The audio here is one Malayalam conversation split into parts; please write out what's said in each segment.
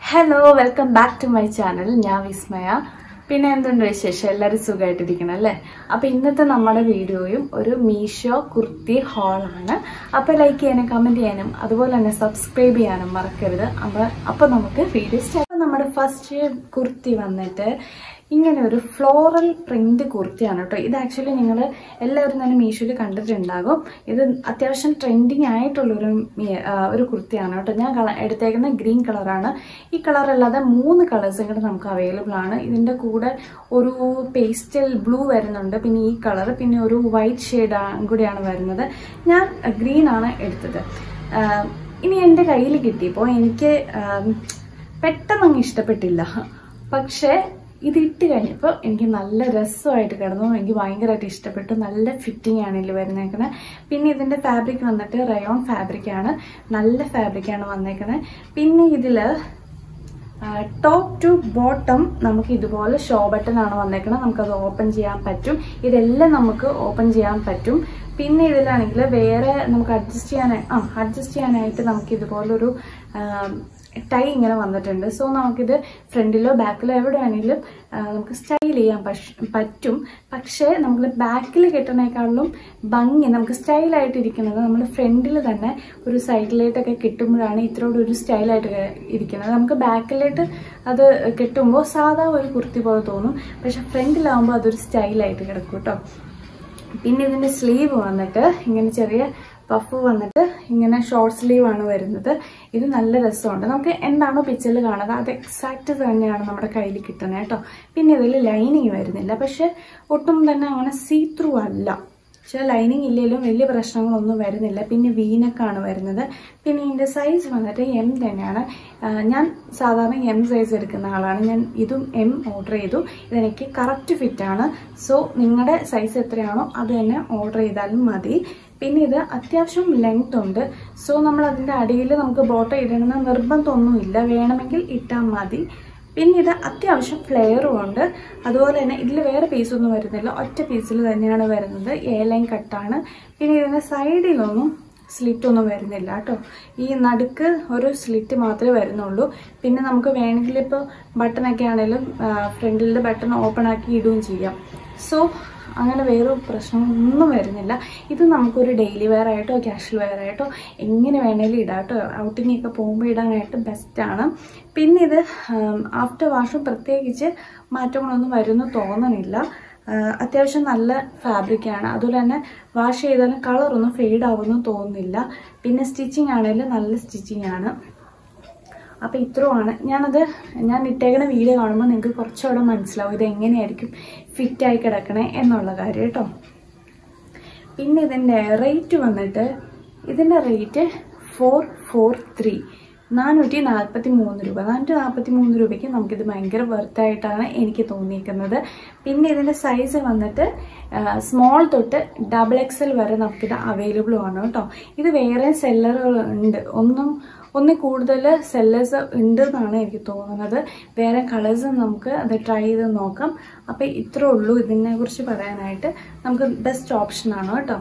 hello welcome back to my channel ഞാൻ വിസ്മയ പിന്നെ എന്തുണ്ട് വിശേഷം എല്ലാവരും സുഖമായിട്ടിരിക്കണം അല്ലേ അപ്പൊ ഇന്നത്തെ നമ്മുടെ വീഡിയോയും ഒരു മീഷോ കുർത്തി ഹോളാണ് അപ്പൊ ലൈക്ക് ചെയ്യാനും കമന്റ് ചെയ്യാനും അതുപോലെ തന്നെ സബ്സ്ക്രൈബ് ചെയ്യാനും മറക്കരുത് അപ്പൊ അപ്പൊ നമുക്ക് വീഡിയോ സ്റ്റാർട്ട് നമ്മുടെ ഫസ്റ്റ് കുർത്തി വന്നിട്ട് ഇങ്ങനെ ഒരു ഫ്ലോറൽ പ്രിന്റ് കുർത്തിയാണ് കേട്ടോ ഇത് ആക്ച്വലി നിങ്ങൾ എല്ലാവരും തന്നെ മീഷോയിൽ കണ്ടിട്ടുണ്ടാകും ഇത് അത്യാവശ്യം ട്രെൻഡിങ് ആയിട്ടുള്ളൊരു മീ- ആ, ഒരു കുർത്തിയാണ് കേട്ടോ ഞാൻ കള എടുത്തേക്കുന്ന ഗ്രീൻ കളറാണ് ഈ കളർ അല്ലാതെ മൂന്ന് കളേഴ്സും കൂടെ നമുക്ക് അവൈലബിൾ ആണ് ഇതിൻ്റെ കൂടെ ഒരു പേസ്റ്റൽ ബ്ലൂ വരുന്നുണ്ട് പിന്നെ ഈ കളർ പിന്നെ ഒരു വൈറ്റ് ഷെയ്ഡ് കൂടിയാണ് വരുന്നത് ഞാൻ ഗ്രീൻ ആണ് എടുത്തത് ആ, ഇനി എൻ്റെ കയ്യിൽ കിട്ടിയപ്പോൾ എനിക്ക് ആ, പെട്ടെന്ന് അങ്ങ് ഇഷ്ടപ്പെട്ടില്ല പക്ഷേ ഇത് ഇട്ട് കഴിഞ്ഞപ്പോൾ എനിക്ക് നല്ല രസമായിട്ട് കിടന്നു എനിക്ക് ഭയങ്കരമായിട്ട് ഇഷ്ടപ്പെട്ടു നല്ല ഫിറ്റിംഗ് ആണ് ഇതിൽ വരുന്നേക്കണേ പിന്നെ ഇതിൻ്റെ ഫാബ്രിക് വന്നിട്ട് റയോൺ ഫാബ്രിക് ആണ് നല്ല ഫാബ്രിക് ആണ് വന്നേക്കണേ പിന്നെ ഇതിൽ ടോപ്പ് ടു ബോട്ടം നമുക്ക് ഇതുപോലെ ഷോ ബട്ടൺ ആണ് വന്നേക്കുന്നത് നമുക്കത് ഓപ്പൺ ചെയ്യാൻ പറ്റും ഇതെല്ലാം നമുക്ക് ഓപ്പൺ ചെയ്യാൻ പറ്റും പിന്നെ ഇതിലാണെങ്കിൽ വേറെ നമുക്ക് അഡ്ജസ്റ്റ് ചെയ്യാനായി ആ അഡ്ജസ്റ്റ് ചെയ്യാനായിട്ട് നമുക്ക് ഇതുപോലൊരു ടൈ ഇങ്ങനെ വന്നിട്ടുണ്ട് സോ നമുക്കിത് ഫ്രണ്ടിലോ ബാക്കിലോ എവിടെ വേണമെങ്കിലും ആ, നമുക്ക് സ്റ്റൈൽ ചെയ്യാൻ പഷ്- പറ്റും പക്ഷേ നമ്മൾ ബാക്കിൽ കിട്ടുന്നേക്കാളും ഭംഗി നമുക്ക് സ്റ്റൈലായിട്ട് ഇരിക്കുന്നത് നമ്മൾ ഫ്രണ്ടിൽ തന്നെ ഒരു സൈഡിലായിട്ടൊക്കെ കിട്ടുമ്പോഴാണ് ഇത്രയോടെ ഒരു സ്റ്റൈലായിട്ട് ഇരിക്കുന്നത് നമുക്ക് ബാക്കിലായിട്ട് അത് കിട്ടുമ്പോൾ സാധാ ഒരു കുർത്തി പോലെ തോന്നും പക്ഷെ ഫ്രണ്ടിലാവുമ്പോൾ അതൊരു സ്റ്റൈലായിട്ട് കിടക്കും കേട്ടോ പിന്നെ ഇതിന്റെ സ്ലീവ് വന്നിട്ട് ഇങ്ങനെ ചെറിയ പഫ് വന്നിട്ട് ഇങ്ങനെ ഷോർട്ട് സ്ലീവ് ആണ് വരുന്നത് ഇത് നല്ല രസമുണ്ട് നമുക്ക് എന്താണോ പിക്ചറിൽ കാണുന്നത് അത് എക്സാക്റ്റ് തന്നെയാണ് നമ്മുടെ കയ്യിൽ കിട്ടുന്നത് കേട്ടോ പിന്നെ ഇതിൽ ലൈനിങ് വരുന്നില്ല പക്ഷെ ഒട്ടും തന്നെ അങ്ങനെ സീ ത്രൂ അല്ല പക്ഷേ ലൈനിങ് ഇല്ലെങ്കിലും വലിയ പ്രശ്നങ്ങളൊന്നും വരുന്നില്ല പിന്നെ വീനക്കാണ് വരുന്നത് പിന്നെ ഇതിൻ്റെ സൈസ് വന്നിട്ട് എം തന്നെയാണ് ആ, ഞാൻ സാധാരണ എം സൈസ് എടുക്കുന്ന ആളാണ് ഞാൻ ഇതും എം ഓർഡർ ചെയ്തു ഇതെനിക്ക് കറക്റ്റ് ഫിറ്റ് ആണ് സോ നിങ്ങളുടെ സൈസ് എത്രയാണോ അത് തന്നെ ഓർഡർ ചെയ്താലും മതി പിന്നെ ഇത് അത്യാവശ്യം ലെങ്ത് ഉണ്ട് സോ നമ്മൾ അതിൻ്റെ അടിയിൽ നമുക്ക് ബോട്ടം ഇടണമെന്ന് നിർബന്ധമൊന്നുമില്ല വേണമെങ്കിൽ ഇട്ടാൽ മതി പിന്നെ ഇത് അത്യാവശ്യം ഫ്ലെയറും ഉണ്ട് അതുപോലെ തന്നെ ഇതിൽ വേറെ പീസൊന്നും വരുന്നില്ല ഒറ്റ പീസിൽ തന്നെയാണ് വരുന്നത് എ ലൈൻ കട്ടാണ് പിന്നെ ഇതിൻ്റെ സൈഡിലൊന്നും സ്ലിറ്റ് ഒന്നും വരുന്നില്ല കേട്ടോ ഈ നടുക്ക് ഒരു സ്ലിറ്റ് മാത്രമേ വരുന്നുള്ളൂ പിന്നെ നമുക്ക് വേണമെങ്കിൽ ഇപ്പോൾ ബട്ടണൊക്കെ ആണെങ്കിലും ഫ്രണ്ടിലെ ബട്ടൺ ഓപ്പൺ ആക്കി ഇടുകയും ചെയ്യാം സോ അങ്ങനെ വേറെ പ്രശ്നമൊന്നും വരുന്നില്ല ഇത് നമുക്കൊരു ഡെയിലി വെയർ ആയിട്ടോ ക്യാഷ്വൽ വെയർ ആയിട്ടോ എങ്ങനെ വേണേലും ഇടാം കേട്ടോ ഔട്ടിംഗ് ഒക്കെ പോകുമ്പോൾ ഇടാനായിട്ട് ബെസ്റ്റാണ് പിന്നെ ഇത് ആഫ്റ്റർ വാഷും പ്രത്യേകിച്ച് മാറ്റങ്ങളൊന്നും വരുമെന്ന് തോന്നണില്ല ആ, അത്യാവശ്യം നല്ല ഫാബ്രിക്കാണ് അതുപോലെ തന്നെ വാഷ് ചെയ്താലും കളറൊന്നും ഫെയ്ഡ് ആവുമെന്ന് തോന്നുന്നില്ല പിന്നെ സ്റ്റിച്ചിങ് ആണെങ്കിലും നല്ല സ്റ്റിച്ചിങ് ആണ് അപ്പോൾ ഇത്രയുമാണ് ഞാനത് ഞാൻ ഇട്ടേക്കുന്ന വീഡിയോ കാണുമ്പോൾ നിങ്ങൾക്ക് കുറച്ചുകൂടെ മനസ്സിലാവും ഇത് എങ്ങനെയായിരിക്കും ഫിറ്റായി കിടക്കണേ എന്നുള്ള കാര്യം കേട്ടോ പിന്നെ ഇതിൻ്റെ റേറ്റ് വന്നിട്ട് ഇതിൻ്റെ റേറ്റ് ഫോർ ഫോർ ത്രീ നാനൂറ്റി നാൽപ്പത്തി മൂന്ന് രൂപ നാനൂറ്റി നാൽപ്പത്തി മൂന്ന് രൂപയ്ക്ക് നമുക്കിത് ഭയങ്കര വർത്തായിട്ടാണ് എനിക്ക് തോന്നിയിരിക്കുന്നത് പിന്നെ ഇതിൻ്റെ സൈസ് വന്നിട്ട് സ്മോൾ തൊട്ട് ഡബിൾ എക്സൽ വരെ നമുക്കിത് അവൈലബിൾ ആണ് കേട്ടോ ഇത് വേറെ സെല്ലറുകൾ ഉണ്ട് ഒന്നും ഒന്നിൽ കൂടുതൽ സെല്ലേഴ്സ് ഉണ്ട് എന്നാണ് എനിക്ക് തോന്നുന്നത് വേറെ കളേഴ്സ് നമുക്ക് അത് ട്രൈ ചെയ്ത് നോക്കാം അപ്പോൾ ഇത്രേ ഉള്ളൂ ഇതിനെ കുറിച്ച് പറയാനായിട്ട് നമുക്ക് ബെസ്റ്റ് ഓപ്ഷനാണ് കേട്ടോ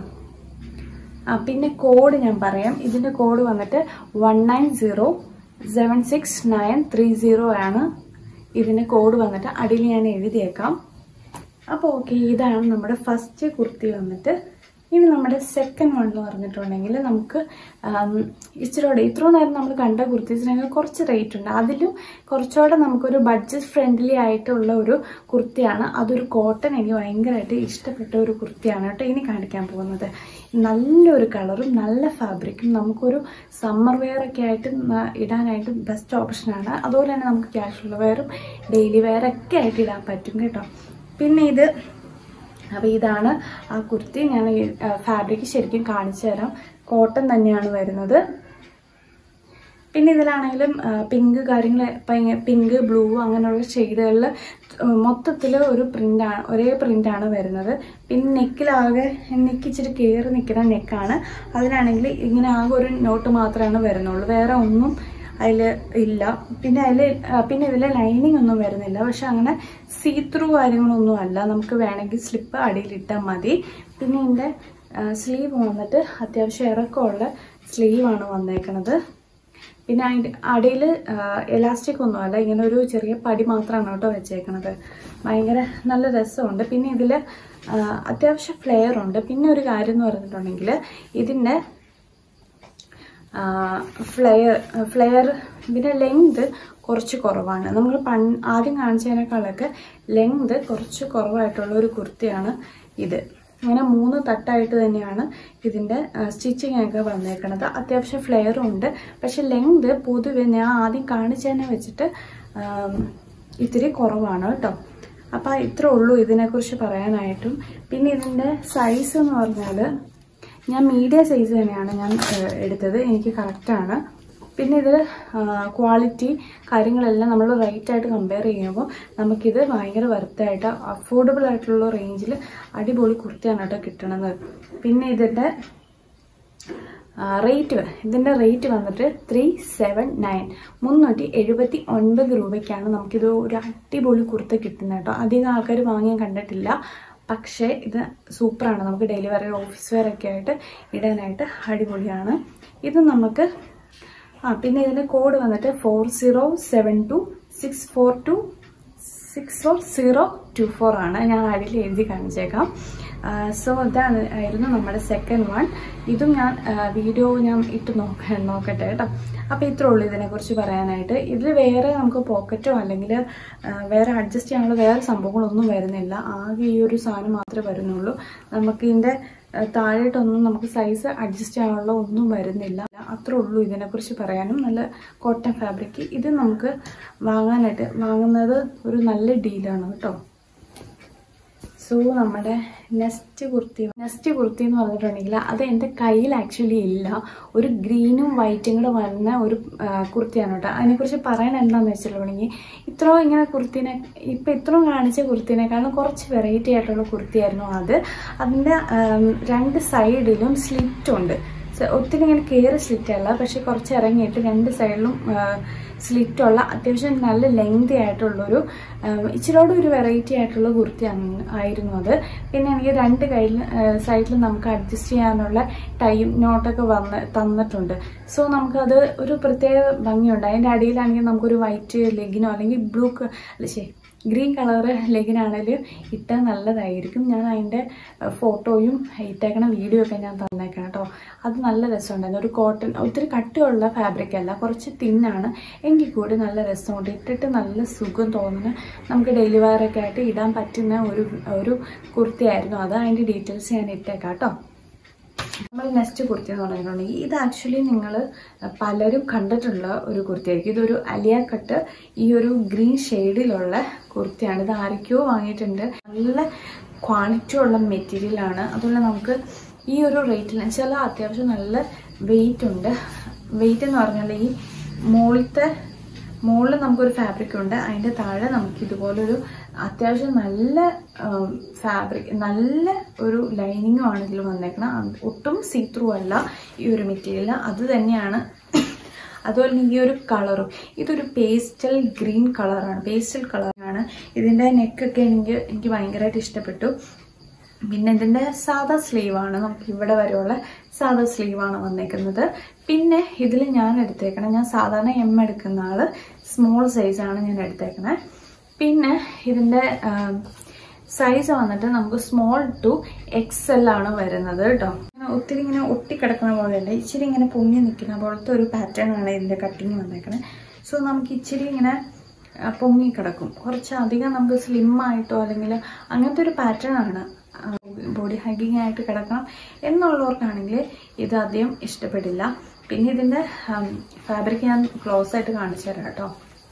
ആ പിന്നെ കോഡ് ഞാൻ പറയാം ഇതിൻ്റെ കോഡ് വന്നിട്ട് one nine zero seven six nine three zero ആണ് ഇതിൻ്റെ കോഡ് വന്നിട്ട് അടിയിൽ ഞാൻ എഴുതിയേക്കാം അപ്പോൾ ഓക്കെ ഇതാണ് നമ്മുടെ ഫസ്റ്റ് കുർത്തി വന്നിട്ട് ഇനി നമ്മുടെ സെക്കൻഡ് വൺ എന്ന് പറഞ്ഞിട്ടുണ്ടെങ്കിൽ നമുക്ക് ആം, ഇച്ചിരൂടെ ഇത്രയും നേരം നമ്മൾ കണ്ട കുർത്തീസിനൊക്കെ കുറച്ച് റേറ്റ് ഉണ്ട് അതിലും കുറച്ചുകൂടെ നമുക്കൊരു ബഡ്ജറ്റ് ഫ്രണ്ട്ലി ആയിട്ടുള്ള ഒരു കുർത്തിയാണ് അതൊരു കോട്ടൺ എനിക്ക് ഭയങ്കരമായിട്ട് ഇഷ്ടപ്പെട്ട ഒരു കുർത്തിയാണ് കേട്ടോ ഇനി കാണിക്കാൻ പോകുന്നത് നല്ലൊരു കളറും നല്ല ഫാബ്രിക്കും നമുക്കൊരു സമ്മർ വെയർ ഒക്കെ ആയിട്ട് ന- ഇടാനായിട്ട് ബെസ്റ്റ് ഓപ്ഷനാണ് അതുപോലെ തന്നെ നമുക്ക് ക്യാഷ്വൽ വെയറും ഡെയിലി വെയർ ഒക്കെ ആയിട്ട് ഇടാൻ പറ്റും കേട്ടോ പിന്നെ ഇത് അപ്പോൾ ഇതാണ് ആ കുർത്തി ഞാൻ ഫാബ്രിക് ശരിക്കും കാണിച്ചു തരാം കോട്ടൺ തന്നെയാണ് വരുന്നത് പിന്നെ ഇതിലാണെങ്കിലും പിങ്ക് കാര്യങ്ങൾ പിങ്ക് ബ്ലൂ അങ്ങനെയുള്ള ഷെയ്ഡുകളിൽ മൊത്തത്തിൽ ഒരു പ്രിൻ്റാണ് ഒരേ പ്രിൻ്റാണ് വരുന്നത് പിന്നെ നെക്കിലാകെ നെക്ക് ഇച്ചിരി കയറി നിൽക്കുന്ന നെക്കാണ് അതിനാണെങ്കിൽ ഇങ്ങനെ ആകെ ഒരു നോട്ട് മാത്രമാണ് വരുന്നുള്ളൂ വേറെ ഒന്നും അതിൽ ഇല്ല പിന്നെ അതിൽ പിന്നെ ഇതിൽ ലൈനിങ് ഒന്നും വരുന്നില്ല പക്ഷെ അങ്ങനെ സീ ത്രൂ കാര്യങ്ങളൊന്നും അല്ല നമുക്ക് വേണമെങ്കിൽ സ്ലിപ്പ് അടിയിലിട്ടാൽ മതി പിന്നെ ഇതിൻ്റെ സ്ലീവ് വന്നിട്ട് അത്യാവശ്യം ഇറക്കമുള്ള സ്ലീവാണ് വന്നേക്കണത് പിന്നെ അതിൻ്റെ അടിയിൽ എലാസ്റ്റിക് ഒന്നുമല്ല ഇങ്ങനെ ഒരു ചെറിയ പടി മാത്രമാണ് കേട്ടോ വെച്ചേക്കണത് ഭയങ്കര നല്ല രസമുണ്ട് പിന്നെ ഇതിൽ അത്യാവശ്യം ഫ്ലെയർ ഉണ്ട് പിന്നെ ഒരു കാര്യം എന്ന് പറഞ്ഞിട്ടുണ്ടെങ്കിൽ ഇതിൻ്റെ ഫ്ലെയർ ഫ്ലെയർ ഇതിൻ്റെ ലെങ്ത് കുറച്ച് കുറവാണ് നമ്മൾ പൺ ആദ്യം കാണിച്ചതിനേക്കാളൊക്കെ ലെങ്ത് കുറച്ച് കുറവായിട്ടുള്ള ഒരു കുർത്തിയാണ് ഇത് അങ്ങനെ മൂന്ന് തട്ടായിട്ട് തന്നെയാണ് ഇതിൻ്റെ സ്റ്റിച്ചിങ് ഒക്കെ വന്നേക്കണത് അത്യാവശ്യം ഫ്ലെയറും ഉണ്ട് പക്ഷെ ലെങ്ത് പൊതുവെ ഞാൻ ആദ്യം കാണിച്ചതിനെ വെച്ചിട്ട് ആം, ഇത്തിരി കുറവാണ് കേട്ടോ അപ്പോൾ ഇത്രേ ഉള്ളൂ ഇതിനെക്കുറിച്ച് പറയാനായിട്ടും പിന്നെ ഇതിൻ്റെ സൈസ് എന്ന് പറഞ്ഞാൽ ഞാൻ മീഡിയം സൈസ് തന്നെയാണ് ഞാൻ ഏഹ്, എടുത്തത് എനിക്ക് കറക്റ്റാണ് പിന്നെ ഇത് ക്വാളിറ്റി കാര്യങ്ങളെല്ലാം നമ്മൾ റേറ്റ് ആയിട്ട് കമ്പയർ ചെയ്യുമ്പോൾ നമുക്കിത് ഭയങ്കര വർത്തായിട്ട് അഫോർഡബിൾ ആയിട്ടുള്ള റേഞ്ചിൽ അടിപൊളി കുർത്തിയാണ് കേട്ടോ കിട്ടണത് പിന്നെ ഇതിൻ്റെ റേറ്റ് ഇതിൻ്റെ റേറ്റ് വന്നിട്ട് ത്രീ സെവൻ നയൻ മുന്നൂറ്റി എഴുപത്തി ഒൻപത് രൂപയ്ക്കാണ് നമുക്കിത് ഒരു അടിപൊളി കുർത്ത കിട്ടുന്നത് കേട്ടോ അധികം ആൾക്കാർ വാങ്ങിയാൻ കണ്ടിട്ടില്ല പക്ഷേ ഇത് സൂപ്പറാണ് നമുക്ക് ഡെയിലി വെയർ ഓഫീസ് വെയർ ഒക്കെ ആയിട്ട് ഇടാനായിട്ട് അടിപൊളിയാണ് ഇത് നമുക്ക് ആ പിന്നെ ഇതിൻ്റെ കോഡ് വന്നിട്ട് four zero seven two six four two six four zero two four ആണ് ഞാൻ അടിയിൽ എഴുതി കാണിച്ചേക്കാം സോ ഇതാണ് ആയിരുന്നു നമ്മുടെ സെക്കൻഡ് വൺ ഇതും ഞാൻ വീഡിയോ ഞാൻ ഇട്ട് നോക്ക നോക്കട്ടെ കേട്ടോ അപ്പോൾ ഇത്രേ ഉള്ളൂ ഇതിനെക്കുറിച്ച് പറയാനായിട്ട് ഇതിൽ വേറെ നമുക്ക് പോക്കറ്റോ അല്ലെങ്കിൽ വേറെ അഡ്ജസ്റ്റ് ചെയ്യാനുള്ള വേറെ സംഭവങ്ങളൊന്നും വരുന്നില്ല ആകെ ഈ ഒരു സാധനം മാത്രമേ വരുന്നുള്ളൂ നമുക്ക് ഇതിൻ്റെ താഴോട്ടൊന്നും നമുക്ക് സൈസ് അഡ്ജസ്റ്റ് ചെയ്യാനുള്ള ഒന്നും വരുന്നില്ല അത്രേ ഉള്ളൂ ഇതിനെക്കുറിച്ച് പറയാനും നല്ല കോട്ടൺ ഫാബ്രിക് ഇത് നമുക്ക് വാങ്ങാനായിട്ട് വാങ്ങുന്നത് ഒരു നല്ല ഡീലാണ് കേട്ടോ സോ നമ്മുടെ നെക്സ്റ്റ് കുർത്തി നെക്സ്റ്റ് കുർത്തി എന്ന് പറഞ്ഞിട്ടുണ്ടെങ്കിൽ അത് എൻ്റെ കയ്യിൽ ആക്ച്വലി ഇല്ല ഒരു ഗ്രീനും വൈറ്റും കൂടെ വരുന്ന ഒരു ആ, കുർത്തിയാണ് കേട്ടോ അതിനെക്കുറിച്ച് പറയാൻ എന്താണെന്ന് വെച്ചിട്ടുണ്ടെങ്കിൽ ഇത്രയും ഇങ്ങനെ കുർത്തിനെ ഇപ്പം ഇത്രയും കാണിച്ച കുർത്തിനേക്കാളും കുറച്ച് വെറൈറ്റി ആയിട്ടുള്ള കുർത്തിയായിരുന്നു അത് അതിൻ്റെ ആം, രണ്ട് സൈഡിലും സ്ലിറ്റ് ഉണ്ട് സ- ഒത്തിരി ഇങ്ങനെ കയറി സ്ലിറ്റ് അല്ല പക്ഷെ കുറച്ച് ഇറങ്ങിയിട്ട് രണ്ട് സൈഡിലും സ്ലിറ്റ് ഉള്ള അത്യാവശ്യം നല്ല ലെങ്തി ആയിട്ടുള്ളൊരു ആം, ഇച്ചിരിയോടെ ഒരു വെറൈറ്റി ആയിട്ടുള്ള കുർത്തി ആണ്- ആയിരുന്നു അത് പിന്നെ എനിക്ക് രണ്ട് കയ്യിൽ സൈഡിൽ നമുക്ക് അഡ്ജസ്റ്റ് ചെയ്യാനുള്ള ടൈം നോട്ടൊക്കെ വന്ന് തന്നിട്ടുണ്ട് സോ നമുക്കത് ഒരു പ്രത്യേക ഭംഗിയുണ്ട് അതിൻ്റെ അടിയിലാണെങ്കിൽ നമുക്കൊരു വൈറ്റ് ലെഗിനോ അല്ലെങ്കിൽ ബ്ലൂ അല്ല ശരി ഗ്രീൻ കളറ് ലെഗിനാണെങ്കിൽ ഇട്ടാൽ നല്ലതായിരിക്കും ഞാൻ അതിൻ്റെ ഫോട്ടോയും ഇട്ടേക്കണ വീഡിയോ ഒക്കെ ഞാൻ തന്നേക്കണം കേട്ടോ അത് നല്ല രസമുണ്ടായിരുന്നു ഒരു കോട്ടൺ ഒത്തിരി കട്ടിയുള്ള ഫാബ്രിക് അല്ല കുറച്ച് തിന്നാണ് എങ്കിൽ കൂടി നല്ല രസമുണ്ട് ഇട്ടിട്ട് നല്ല സുഖം തോന്നുന്ന നമുക്ക് ഡെയിലി വെയറൊക്കെ ആയിട്ട് ഇടാൻ പറ്റുന്ന ഒരു ഒരു കുർത്തിയായിരുന്നു അത് അതിൻ്റെ ഡീറ്റെയിൽസ് ഞാൻ ഇട്ടേക്കാം കേട്ടോ നമ്മൾ നെക്സ്റ്റ് കുർത്തി എന്ന് പറഞ്ഞിട്ടുണ്ടെങ്കിൽ ഇത് ആക്ച്വലി നിങ്ങൾ പലരും കണ്ടിട്ടുള്ള ഒരു കുർത്തിയായിരിക്കും ഇതൊരു അലിയ കട്ട് ഈ ഒരു ഗ്രീൻ ഷെയ്ഡിലുള്ള കുർത്തിയാണ് ഇത് ആരൊക്കെയോ വാങ്ങിയിട്ടുണ്ട് നല്ല ക്വാളിറ്റി ഉള്ള മെറ്റീരിയലാണ് അതുപോലെ നമുക്ക് ഈ ഒരു റേറ്റിൽ ചില അത്യാവശ്യം നല്ല വെയിറ്റ് ഉണ്ട് വെയിറ്റ് എന്ന് പറഞ്ഞാൽ ഈ മുകളിലത്തെ മുകളിൽ നമുക്കൊരു ഫാബ്രിക് ഉണ്ട് അതിൻ്റെ താഴെ നമുക്ക് ഇതുപോലൊരു അത്യാവശ്യം നല്ല ഫാബ്രിക് നല്ല ഒരു ലൈനിങ്ങും ആണ് ഇതിൽ വന്നേക്കണം അത് ഒട്ടും സീ ത്രൂ അല്ല ഈ ഒരു മെറ്റീരിയൽ അത് തന്നെയാണ് അതുപോലെ തന്നെ ഈ ഒരു കളറും ഇതൊരു പേസ്റ്റൽ ഗ്രീൻ കളറാണ് പേസ്റ്റൽ കളറാണ് ഇതിൻ്റെ നെക്കൊക്കെ എനിക്ക് എനിക്ക് ഭയങ്കരമായിട്ട് ഇഷ്ടപ്പെട്ടു പിന്നെ ഇതിൻ്റെ സാധാ സ്ലീവാണ് നമുക്ക് ഇവിടെ വരെയുള്ള സാധാ സ്ലീവാണ് വന്നേക്കുന്നത് പിന്നെ ഇതിൽ ഞാൻ എടുത്തേക്കണം ഞാൻ സാധാരണ എം എടുക്കുന്ന ആള് സ്മോൾ സൈസാണ് ഞാൻ എടുത്തേക്കണേ പിന്നെ ഇതിൻ്റെ സൈസ് വന്നിട്ട് നമുക്ക് സ്മോൾ ടു എക്സ് എൽ ആണ് വരുന്നത് കേട്ടോ ഇങ്ങനെ ഒത്തിരി ഇങ്ങനെ ഒട്ടിക്കിടക്കുന്ന പോലെയല്ല ഇച്ചിരി ഇങ്ങനെ പൊങ്ങി നിൽക്കുന്ന പോലത്തെ ഒരു പാറ്റേൺ ആണ് ഇതിൻ്റെ കട്ടിങ് വന്നേക്കണേ സോ നമുക്ക് ഇച്ചിരി ഇങ്ങനെ ആ, പൊങ്ങിക്കിടക്കും കുറച്ച് അധികം നമുക്ക് സ്ലിം ആയിട്ടോ അല്ലെങ്കിൽ അങ്ങനത്തെ ഒരു പാറ്റേൺ ആണ് ബോഡി ഹഗിങ് ആയിട്ട് കിടക്കണം എന്നുള്ളവർക്കാണെങ്കിൽ ഇത് അധികം ഇഷ്ടപ്പെടില്ല പിന്നെ ഇതിൻ്റെ ഫാബ്രിക് ഞാൻ ക്ലോസ് ആയിട്ട് കാണിച്ചു തരാം കേട്ടോ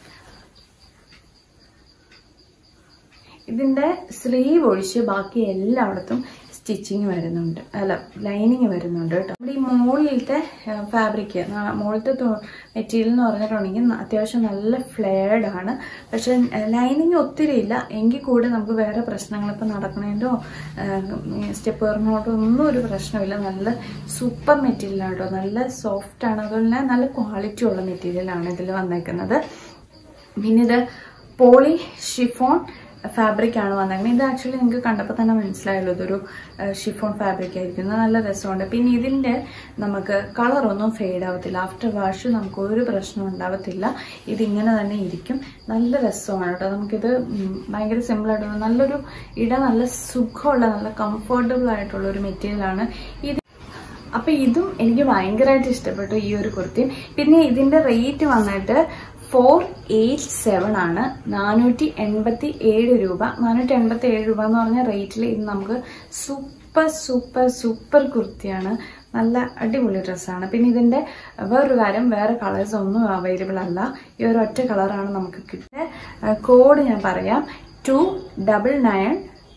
ഇതിൻ്റെ സ്ലീവ് ഒഴിച്ച് ബാക്കി എല്ലായിടത്തും സ്റ്റിച്ചിങ് വരുന്നുണ്ട് അല്ല ലൈനിങ് വരുന്നുണ്ട് കേട്ടോ നമ്മുടെ ഈ മുകളിലത്തെ ഫാബ്രിക് മുകളിലത്തെ മെറ്റീരിയൽ എന്ന് പറഞ്ഞിട്ടുണ്ടെങ്കിൽ ന- അത്യാവശ്യം നല്ല ഫ്ലെയർഡ് ആണ് പക്ഷെ ലൈനിങ് ഒത്തിരി ഇല്ല എങ്കിൽ കൂടി നമുക്ക് വേറെ പ്രശ്നങ്ങൾ ഇപ്പം നടക്കണേൻ്റോ സ്റ്റെപ്പ് കയറുന്നതോ ഒന്നും ഒരു പ്രശ്നമില്ല നല്ല സൂപ്പർ മെറ്റീരിയലാണ് കേട്ടോ നല്ല സോഫ്റ്റ് ആണ് അതുപോലെ തന്നെ നല്ല ക്വാളിറ്റി ഉള്ള മെറ്റീരിയലാണ് ഇതിൽ വന്നേക്കുന്നത് പിന്നെ ഇത് പോളി ഷിഫോൺ ഫാബ്രിക് ആണ് വന്നേക്കുന്നത് ഇത് ആക്ച്വലി നിങ്ങൾക്ക് കണ്ടപ്പോൾ തന്നെ മനസ്സിലായല്ലോ ഇതൊരു ഷിഫോൺ ഫാബ്രിക് ആയിരിക്കും നല്ല രസമുണ്ട് പിന്നെ ഇതിൻ്റെ നമുക്ക് കളറൊന്നും ഫെയ്ഡ് ആവത്തില്ല ആഫ്റ്റർ വാഷ് നമുക്ക് ഒരു പ്രശ്നം ഉണ്ടാവത്തില്ല ഇതിങ്ങനെ തന്നെ ഇരിക്കും നല്ല രസമാണ് കേട്ടോ നമുക്കിത് ഉം, ഭയങ്കര സിമ്പിളായിട്ട് നല്ലൊരു ഇട നല്ല സുഖമുള്ള നല്ല കംഫർട്ടബിൾ ആയിട്ടുള്ള ഒരു മെറ്റീരിയലാണ് ഇത് അപ്പൊ ഇതും എനിക്ക് ഭയങ്കരമായിട്ട് ഇഷ്ടപ്പെട്ടു ഈ ഒരു കുർത്തിയും പിന്നെ ഇതിന്റെ റേറ്റ് വന്നിട്ട് ഫോർ എയ്റ്റ് സെവൻ ആണ് നാനൂറ്റി എൺപത്തി ഏഴ് രൂപ നാനൂറ്റി എൺപത്തി ഏഴ് രൂപ എന്ന് പറഞ്ഞ റേറ്റിൽ ഇത് നമുക്ക് സൂപ്പർ സൂപ്പർ സൂപ്പർ കുർത്തിയാണ് നല്ല അടിപൊളി ഡ്രസ്സാണ് പിന്നെ ഇതിന്റെ വേറൊരു കാര്യം വേറെ കളേഴ്സ് ഒന്നും അവൈലബിൾ അല്ല ഈ ഒരു ഒറ്റ കളറാണ് നമുക്ക് കിട്ടുന്നത് കോഡ് ഞാൻ പറയാം two double nine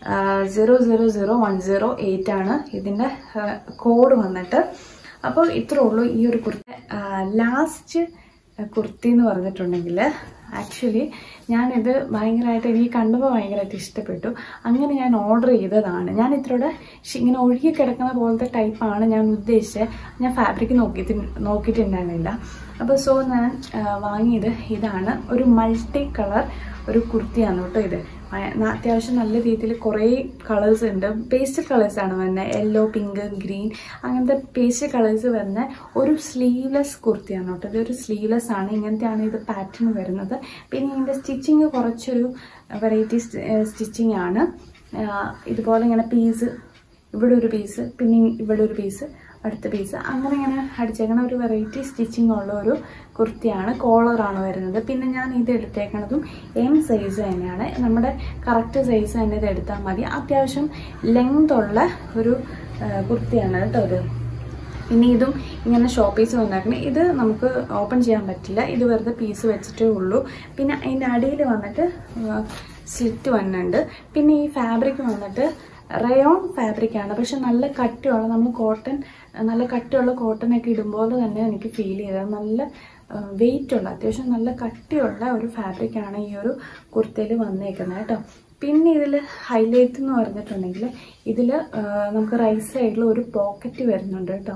zero zero zero one zero eight ആണ് ഇതിൻ്റെ കോഡ് വന്നിട്ട് അപ്പോൾ ഇത്രേ ഉള്ളൂ ഈ ഒരു കുർത്തി ലാസ്റ്റ് കുർത്തി എന്ന് പറഞ്ഞിട്ടുണ്ടെങ്കിൽ ആക്ച്വലി ഞാനിത് ഭയങ്കരമായിട്ട് എനിക്ക് കണ്ടപ്പോൾ ഭയങ്കരമായിട്ട് ഇഷ്ടപ്പെട്ടു അങ്ങനെ ഞാൻ ഓർഡർ ചെയ്തതാണ് ഞാൻ ഇത്രയുടെ ഷി- ഇങ്ങനെ ഒഴുകി കിടക്കുന്ന പോലത്തെ ടൈപ്പാണ് ഞാൻ ഉദ്ദേശിച്ചത് ഞാൻ ഫാബ്രിക് നോക്കിയിട്ട് നോക്കിയിട്ടുണ്ടായിരുന്നില്ല അപ്പോൾ സോ ഞാൻ ആ, വാങ്ങിയത് ഇതാണ് ഒരു മൾട്ടി കളർ ഒരു കുർത്തിയാണ് കേട്ടോ ഇത് ഭയ- ന- അത്യാവശ്യം നല്ല രീതിയിൽ കുറേ കളേഴ്സ് ഉണ്ട് പേസ്റ്റൽ കളേഴ്സ് ആണ് വരുന്നത് യെല്ലോ പിങ്ക് ഗ്രീൻ അങ്ങനത്തെ പേസ്റ്റൽ കളേഴ്സ് വരുന്ന ഒരു സ്ലീവ്ലെസ് കുർത്തിയാണ് കേട്ടോ ഇതൊരു സ്ലീവ്ലെസ് ആണ് ഇങ്ങനത്തെയാണ് ഇത് പാറ്റേൺ വരുന്നത് പിന്നെ ഇതിൻ്റെ സ്റ്റിച്ചിങ് കുറച്ചൊരു വെറൈറ്റി സ്റ്റിച്ചിങ് ആണ് ആ, ഇതുപോലെ ഇങ്ങനെ പീസ് ഇവിടെ ഒരു പീസ് പിന്നെ ഇവിടെ ഒരു പീസ് അടുത്ത പീസ് അങ്ങനെ ഇങ്ങനെ അടിച്ചേക്കണ ഒരു വെറൈറ്റി സ്റ്റിച്ചിങ് ഉള്ള ഒരു കുർത്തിയാണ് കോളറാണ് വരുന്നത് പിന്നെ ഞാൻ ഇത് എടുത്തേക്കണതും എം സൈസ് തന്നെയാണ് നമ്മുടെ കറക്റ്റ് സൈസ് തന്നെ ഇത് എടുത്താൽ മതി അത്യാവശ്യം ലെങ്ത് ഉള്ള ഒരു ആ, കുർത്തിയാണ് കേട്ടോ ഇത് പിന്നെ ഇതും ഇങ്ങനെ ഷോ പീസ് വന്നേക്കണേ ഇത് നമുക്ക് ഓപ്പൺ ചെയ്യാൻ പറ്റില്ല ഇത് വെറുതെ പീസ് വെച്ചിട്ടേ ഉള്ളൂ പിന്നെ അതിൻ്റെ അടിയിൽ വന്നിട്ട് സ്ലിറ്റ് വന്നിട്ടുണ്ട് പിന്നെ ഈ ഫാബ്രിക് വന്നിട്ട് റയോൺ ഫാബ്രിക് ആണ് പക്ഷെ നല്ല കട്ടിയുള്ള നമ്മൾ കോട്ടൺ നല്ല കട്ടിയുള്ള കോട്ടൺ ഒക്കെ ഇടുമ്പോൾ തന്നെ എനിക്ക് ഫീൽ ചെയ്തത് നല്ല വെയിറ്റ് ഉള്ള അത്യാവശ്യം നല്ല കട്ടിയുള്ള ഒരു ഫാബ്രിക് ആണ് ഈ ഒരു കുർത്തയിൽ വന്നേക്കുന്നത് കേട്ടോ പിന്നെ ഇതിൽ ഹൈലൈറ്റ് എന്ന് പറഞ്ഞിട്ടുണ്ടെങ്കിൽ ഇതിൽ നമുക്ക് റൈറ്റ് സൈഡിൽ ഒരു പോക്കറ്റ് വരുന്നുണ്ട് കേട്ടോ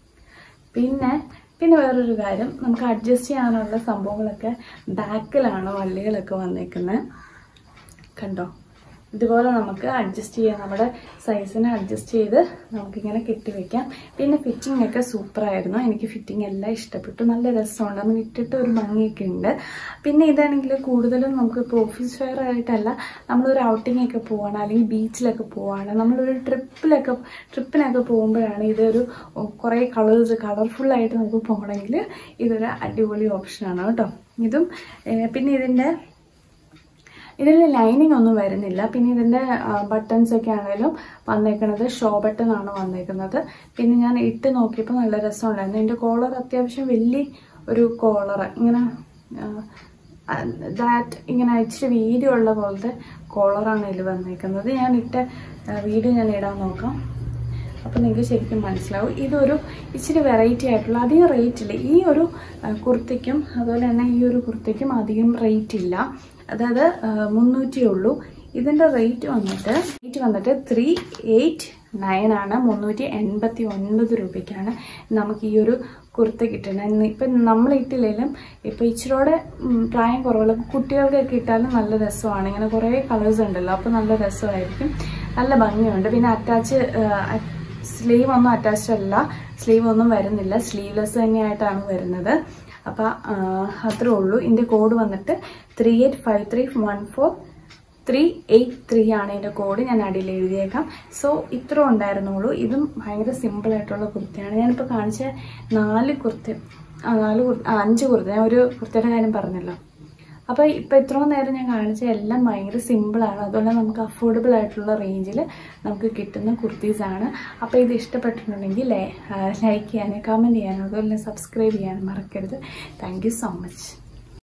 പിന്നെ പിന്നെ വേറൊരു കാര്യം നമുക്ക് അഡ്ജസ്റ്റ് ചെയ്യാനുള്ള സംഭവങ്ങളൊക്കെ ബാക്കിലാണ് വള്ളികളൊക്കെ വന്നേക്കുന്നത് കണ്ടോ ഇതുപോലെ നമുക്ക് അഡ്ജസ്റ്റ് ചെയ്യാം നമ്മുടെ സൈസിനെ അഡ്ജസ്റ്റ് ചെയ്ത് നമുക്കിങ്ങനെ കെട്ടിവെക്കാം പിന്നെ ഫിറ്റിംഗ് ഒക്കെ സൂപ്പറായിരുന്നു എനിക്ക് ഫിറ്റിംഗ് എല്ലാം ഇഷ്ടപ്പെട്ടു നല്ല രസമുണ്ട് നമ്മൾ ഇട്ടിട്ട് ഒരു ഭംഗിയൊക്കെ ഉണ്ട് പിന്നെ ഇതാണെങ്കിൽ കൂടുതലും നമുക്ക് ഇപ്പോൾ ഓഫീസ് വെയർ ആയിട്ടല്ല നമ്മളൊരു ഔട്ടിംഗ് ഒക്കെ പോവാണ് അല്ലെങ്കിൽ ബീച്ചിലൊക്കെ പോവാണ് നമ്മളൊരു ട്രിപ്പിലൊക്കെ ട്രിപ്പിനൊക്കെ പോകുമ്പോഴാണ് ഇതൊരു കുറേ കളേഴ്സ് കളർഫുള്ളായിട്ട് നമുക്ക് പോകണമെങ്കിൽ ഇതൊരു അടിപൊളി ഓപ്ഷനാണ് കേട്ടോ ഇതും ഏഹ് പിന്നെ ഇതിൻ്റെ ഇതിൽ ലൈനിങ് ഒന്നും വരുന്നില്ല പിന്നെ ഇതിൻ്റെ ബട്ടൺസ് ഒക്കെ ആണെങ്കിലും വന്നേക്കുന്നത് ഷോ ബട്ടൺ ആണ് വന്നേക്കുന്നത് പിന്നെ ഞാൻ ഇട്ട് നോക്കിയപ്പോൾ നല്ല രസമുണ്ടായിരുന്നു ഇതിൻ്റെ കോളർ അത്യാവശ്യം വലിയ ഒരു കോളർ ഇങ്ങനെ ദാറ്റ് ഇങ്ങനെ ഇച്ചിരി വീഡിയോ ഉള്ള പോലത്തെ കോളറാണ് ഇതിൽ വന്നേക്കുന്നത് ഞാൻ ഇട്ട വീഡിയോ ഞാൻ ഇടാൻ നോക്കാം അപ്പോൾ നിങ്ങൾക്ക് ശരിക്കും മനസ്സിലാവും ഇതൊരു ഇച്ചിരി വെറൈറ്റി ആയിട്ടുള്ള അധികം റേറ്റ് ഇല്ല ഈ ഒരു ആ, കുർത്തിക്കും അതുപോലെ തന്നെ ഈ ഒരു കുർത്തിക്കും അധികം റേറ്റ് ഇല്ല അതായത് മുന്നൂറ്റിയേ ഉള്ളൂ ഇതിൻ്റെ റേറ്റ് വന്നിട്ട് റേറ്റ് വന്നിട്ട് ത്രീ എയ്റ്റ് നയൻ ആണ് മുന്നൂറ്റി എൺപത്തി ഒൻപത് രൂപയ്ക്കാണ് നമുക്ക് ഈ ഒരു കുർത്ത കിട്ടുന്നത് ഇപ്പം നമ്മൾ ഇട്ടില്ലെങ്കിലും ഇപ്പം ഇച്ചിരിയോടെ ഉം, പ്രായം കുറവുള്ള കുട്ടികൾക്കൊക്കെ ഇട്ടാലും നല്ല രസമാണ് ഇങ്ങനെ കുറേ കളേഴ്സ് ഉണ്ടല്ലോ അപ്പോൾ നല്ല രസമായിരിക്കും നല്ല ഭംഗിയുണ്ട് പിന്നെ അറ്റാച്ച് സ്ലീവ് ഒന്നും അറ്റാച്ച്ഡ് അല്ല സ്ലീവ് ഒന്നും വരുന്നില്ല സ്ലീവ്ലെസ് തന്നെയായിട്ടാണ് വരുന്നത് അപ്പം അത്രേ ഉള്ളൂ ഇതിൻ്റെ കോഡ് വന്നിട്ട് three eight five three one four three eight three ആണ് ഇതിൻ്റെ കോഡ് ഞാൻ അടിയിൽ എഴുതിയേക്കാം സോ ഇത്ര ഉണ്ടായിരുന്നുള്ളൂ ഇതും ഭയങ്കര സിമ്പിൾ ആയിട്ടുള്ള കുർത്തിയാണ് ഞാനിപ്പോൾ കാണിച്ച നാല് കുർത്തി ആ നാല് കുർത്തി ആ, അഞ്ച് കുർത്തി ഞാൻ ഒരു കുർത്തിയുടെ കാര്യം പറഞ്ഞല്ലോ അപ്പോൾ ഇപ്പോൾ ഇത്രയും നേരം ഞാൻ കാണിച്ച എല്ലാം ഭയങ്കര സിമ്പിളാണ് അതുപോലെ നമുക്ക് അഫോർഡബിൾ ആയിട്ടുള്ള റേഞ്ചിൽ നമുക്ക് കിട്ടുന്ന കുർത്തീസാണ് അപ്പോൾ ഇത് ഇഷ്ടപ്പെട്ടിട്ടുണ്ടെങ്കിൽ ലൈക്ക് ചെയ്യാനും കമൻറ്റ് ചെയ്യാനും അതുപോലെ സബ്സ്ക്രൈബ് ചെയ്യാനും മറക്കരുത് താങ്ക് യു സോ മച്ച്